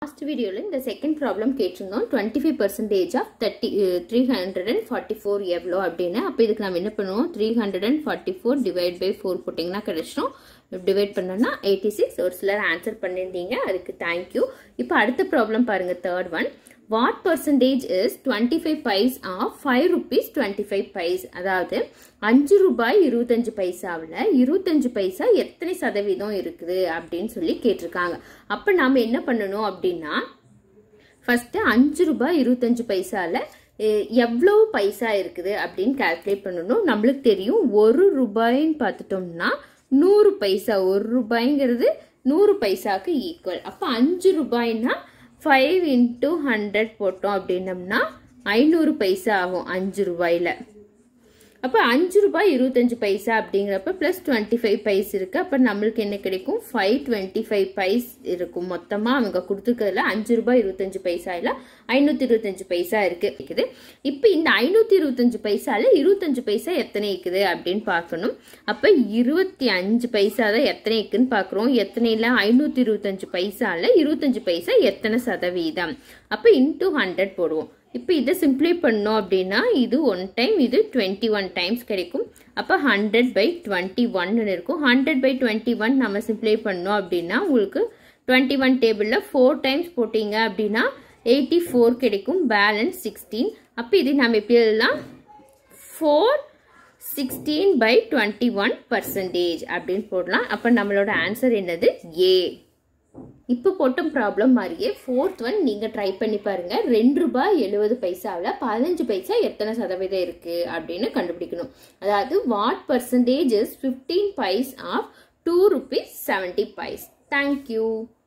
last வீடியோவில் இந்த second problem கேட்டிருந்தோம் twenty five percentage of thirty three hundred and forty four எவ்வளோ அப்படின்னு அப்போ இதுக்கு நம்ம என்ன பண்ணுவோம் three hundred and forty four divide by four போட்டிங்கன்னா கிடைச்சிடும் டிவைட் பண்ணோம்னா எயிட்டி சிக்ஸ் ஒரு சிலர் ஆன்சர் பண்ணியிருந்தீங்க அதுக்கு தேங்க்யூ இப்போ அடுத்த ப்ராப்ளம் பாருங்கள் third one what percentage is twenty five paise of five rupees twenty five paise அதாவது அஞ்சு ரூபாய் இருபத்தஞ்சு பைசாவில் இருபத்தஞ்சு பைசா எத்தனை சதவீதம் இருக்குது அப்படின்னு சொல்லி கேட்டிருக்காங்க அப்போ நாம் என்ன பண்ணணும் அப்படின்னா ஃபஸ்ட்டு அஞ்சு ரூபாய் இருபத்தஞ்சு பைசாவில் எவ்வளோ பைசா இருக்குது அப்படின்னு கால்குலேட் பண்ணணும் நம்மளுக்கு தெரியும் ஒரு ரூபாயின்னு பார்த்துட்டோம்னா நூறு பைசா ஒரு ரூபாய்ங்கிறது நூறு பைசாவுக்கு ஈக்குவல் அப்போ அஞ்சு ரூபாய்னா ஃபைவ் இன்ட்டு ஹண்ட்ரட் போட்டோம் அப்படின்னம்னா ஐநூறு பைசா ஆகும் அஞ்சு ரூபாயில் அப்போ அஞ்சு ரூபாய் இருபத்தஞ்சு பைசா அப்படிங்கிறப்ப ப்ளஸ் டுவெண்ட்டி ஃபைவ் பைஸ் இருக்குது அப்போ நம்மளுக்கு என்ன கிடைக்கும் ஃபைவ் டுவெண்ட்டி ஃபைவ் பைஸ் இருக்கும் மொத்தமாக அவங்க கொடுத்துருக்கிறதுல அஞ்சு ரூபாய் இருபத்தஞ்சு பைசாவில் ஐநூற்றி இருபத்தஞ்சு பைசா இருக்குது இப்போ இந்த ஐநூற்றி இருபத்தஞ்சு பைசாவில் இருபத்தஞ்சு பைசா எத்தனை இருக்குது அப்படின்னு பார்க்கணும் அப்போ இருபத்தி அஞ்சு பைசா தான் எத்தனை இருக்குன்னு பார்க்குறோம் எத்தனையில் ஐநூற்றி இருபத்தஞ்சு பைசாவில் இருபத்தஞ்சு பைசா எத்தனை சதவீதம் அப்போ இன்டூ ஹண்ட்ரட் போடுவோம் இப்போ இதை சிம்ப்ளை பண்ணோம் அப்படின்னா இது ஒன் டைம் இது டுவெண்ட்டி ஒன் டைம்ஸ் கிடைக்கும் அப்போ ஹண்ட்ரட் பை டுவெண்ட்டி ஒன்னு இருக்கும் ஹண்ட்ரட் பை டுவெண்ட்டி ஒன் நம்ம சிம்ப்ளை பண்ணோம் அப்படின்னா உங்களுக்கு டுவெண்ட்டி ஒன் டேபிளில் ஃபோர் டைம்ஸ் போட்டிங்க அப்படின்னா எயிட்டி ஃபோர் கிடைக்கும் பேலன்ஸ் சிக்ஸ்டீன் அப்போ இது நம்ம எப்படி எழுதலாம் four sixteen by twenty one percentage அப்படின்னு போடலாம் அப்போ நம்மளோட ஆன்சர் என்னது ஏ இப்போ போட்ட ப்ராப்ளம் மாதிரியே ஃபோர்த் ஒன் நீங்கள் ட்ரை பண்ணி பாருங்கள் ரெண்டு ரூபாய் எழுபது பைசாவில் பதினஞ்சு பைசா எத்தனை சதவீதம் இருக்குது அப்படின்னு கண்டுபிடிக்கணும் அதாவது what percentage is fifteen paise of two rupees seventy paise thank you